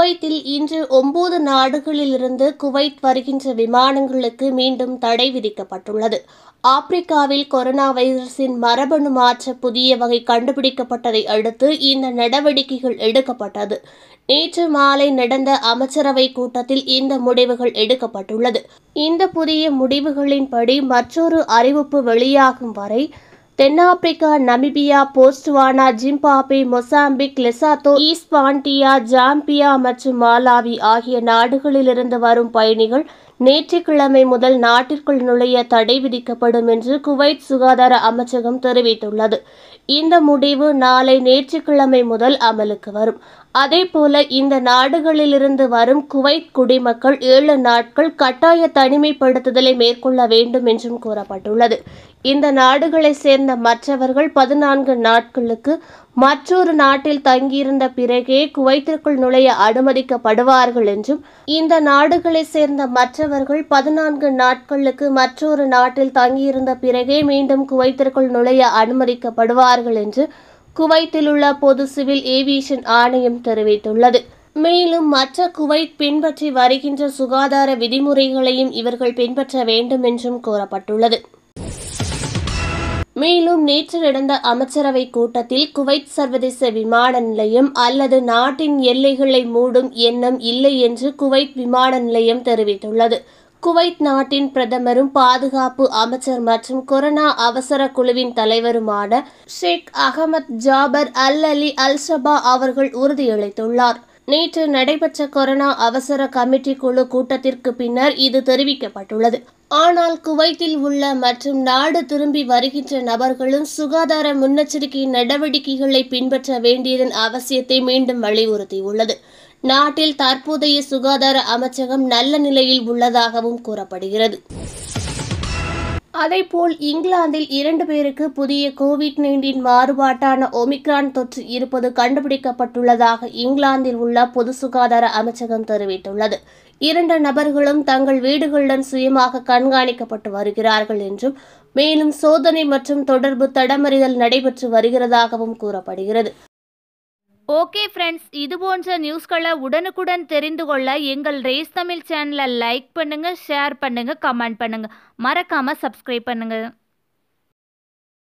குவைத்தில் இன்று ஒன்பது நாடுகளிலிருந்து குவைத் வருகின்ற விமானங்களுக்கு மீண்டும் தடை விதிக்கப்பட்டுள்ளது ஆப்பிரிக்காவில் கொரோனா வைரஸின் மரபணு மாற்ற புதிய வகை கண்டுபிடிக்கப்பட்டதை அடுத்து இந்த நடவடிக்கைகள் எடுக்கப்பட்டது நேற்று மாலை நடந்த அமைச்சரவை கூட்டத்தில் இந்த முடிவுகள் எடுக்கப்பட்டுள்ளது இந்த புதிய முடிவுகளின்படி மற்றொரு அறிவிப்பு வெளியாகும் வரை தென்னாப்பிரிக்கா Namibia Botswana Zimbabwe Mozambique Lesotho ஈஸ்பாண்டியா ஜாம்பியா மற்றும் மாலாவி ஆகிய நாடுகளிலிருந்து வரும் பயணிகள் நேற்றுக்கிழமை முதல் நாட்டிற்குள் நுழைய தடை விதிக்கப்படும் என்று குவைத் சுகாதார அமைச்சகம் தெரிவித்துள்ளது இந்த முடிவு நாளை நேற்றுக்கிழமை முதல் அமலுக்கு வரும் அதேபோல இந்த நாடுகளிலிருந்து வரும் குவைத் குடிமக்கள் ஏழு நாட்கள் கட்டாய தனிமைப்படுத்துதலை மேற்கொள்ள வேண்டும் என்றும் கூறப்பட்டுள்ளது இந்த நாடுகளை சேர்ந்த மற்றவர்கள் பதினான்கு நாட்களுக்கு மற்றொரு நாட்டில் தங்கியிருந்த பிறகே குவைத்திற்குள் நுழைய அனுமதிக்கப்படுவார்கள் என்றும் இந்த நாடுகளை சேர்ந்த மற்றவர்கள் பதினான்கு நாட்களுக்கு மற்றொரு நாட்டில் தங்கியிருந்த பிறகே மீண்டும் குவைத்திற்குள் நுழைய அனுமதிக்கப்படுவார்கள் என்று குவைத்தில் உள்ள பொது சிவில் ஏவியேஷன் ஆணையம் தெரிவித்துள்ளது மேலும் மற்ற குவைத் பின்பற்றி வருகின்ற சுகாதார விதிமுறைகளையும் இவர்கள் பின்பற்ற வேண்டும் என்றும் கூறப்பட்டுள்ளது மேலும் நேற்று நடந்த அமைச்சரவை கூட்டத்தில் குவைத் சர்வதேச விமான நிலையம் அல்லது நாட்டின் எல்லைகளை மூடும் எண்ணம் இல்லை என்று குவைத் விமான நிலையம் தெரிவித்துள்ளது குவைத் நாட்டின் பிரதமரும் பாதுகாப்பு அமைச்சர் மற்றும் கொரோனா அவசர குழுவின் தலைவருமான ஷேக் அகமத் ஜாபர் அல் அலி அல் ஷபா அவர்கள் உறுதியளித்துள்ளார் நேற்று நடைபெற்ற கொரோனா அவசர கமிட்டி குழு கூட்டத்திற்கு பின்னர் இது தெரிவிக்கப்பட்டுள்ளது ஆனால் குவைத்தில் உள்ள மற்றும் நாடு திரும்பி வருகின்ற நபர்களும் சுகாதார முன்னெச்சரிக்கை நடவடிக்கைகளை பின்பற்ற வேண்டியதன் அவசியத்தை மீண்டும் வலியுறுத்தியுள்ளது நாட்டில் தற்போதைய சுகாதார அமைச்சகம் நல்ல நிலையில் உள்ளதாகவும் கூறப்படுகிறது அதேபோல் இங்கிலாந்தில் இரண்டு பேருக்கு புதிய கோவிட் நைன்டீன் மாறுபாட்டான ஒமிக்ரான் தொற்று இருப்பது கண்டுபிடிக்கப்பட்டுள்ளதாக இங்கிலாந்தில் உள்ள பொது சுகாதார அமைச்சகம் தெரிவித்துள்ளது இரண்டு நபர்களும் தங்கள் வீடுகளுடன் சுயமாக கண்காணிக்கப்பட்டு வருகிறார்கள் என்றும் மேலும் சோதனை மற்றும் தொடர்பு தடமறிதல் நடைபெற்று வருகிறதாகவும் கூறப்படுகிறது ஓகே ஃப்ரெண்ட்ஸ் இது போன்ற நியூஸ்களை உடனுக்குடன் தெரிந்து கொள்ள எங்கள் ரேஸ் தமிழ் சேனலை லைக் பண்ணுங்கள் ஷேர் பண்ணுங்கள் கமெண்ட் பண்ணுங்கள் மறக்காமல் சப்ஸ்கிரைப் பண்ணுங்கள்